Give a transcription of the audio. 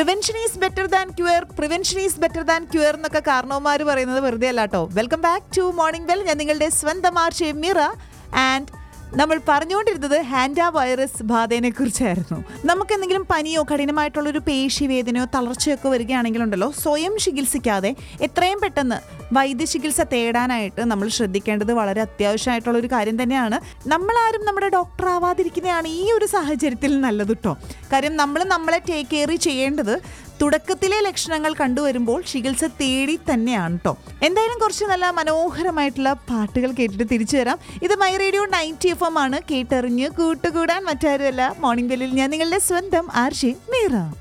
prevention is better than cure prevention is better than cure എന്നൊക്കെ കാരണവന്മാർ പറയുന്നത് വെറുതെ അല്ല കേട്ടോ welcome back to morning bell ഞാൻ നിങ്ങളുടെ സ്വന്തം ആർഷെ മിറ ആൻഡ് നമ്മൾ പറഞ്ഞുകൊണ്ടിരുന്നത് ഹാൻഡ വൈറസ് ബാധേനെ കുറിച്ചായിരുന്നു നമുക്ക് എന്തെങ്കിലും പനിയോ കഠിനമായിട്ടുള്ള ഒരു പേശി വേദനയോ തളർച്ചയൊക്കെ വരികയാണെങ്കിലുണ്ടല്ലോ സ്വയം ചികിത്സിക്കാതെ എത്രയും പെട്ടെന്ന് വൈദ്യ ചികിത്സ തേടാനായിട്ട് നമ്മൾ ശ്രദ്ധിക്കേണ്ടത് വളരെ അത്യാവശ്യമായിട്ടുള്ള ഒരു കാര്യം തന്നെയാണ് നമ്മളാരും നമ്മുടെ ഡോക്ടർ ആവാതിരിക്കുന്നതാണ് ഈ ഒരു സാഹചര്യത്തിൽ നല്ലത് കേട്ടോ കാര്യം നമ്മൾ നമ്മളെ ടേക്ക് കെയർ ചെയ്യേണ്ടത് തുടക്കത്തിലെ ലക്ഷണങ്ങൾ കണ്ടുവരുമ്പോൾ ചികിത്സ തേടി തന്നെയാണ് കേട്ടോ എന്തായാലും കുറച്ച് നല്ല മനോഹരമായിട്ടുള്ള പാട്ടുകൾ കേട്ടിട്ട് തിരിച്ചു വരാം ഇത് my radio ninety F M ആണ് കേട്ടറിഞ്ഞ് കൂട്ടുകൂടാൻ മറ്റാരുമല്ല മോർണിംഗ് ബെല്ലിൽ ഞാൻ നിങ്ങളുടെ സ്വന്തം ആർഷി മീറ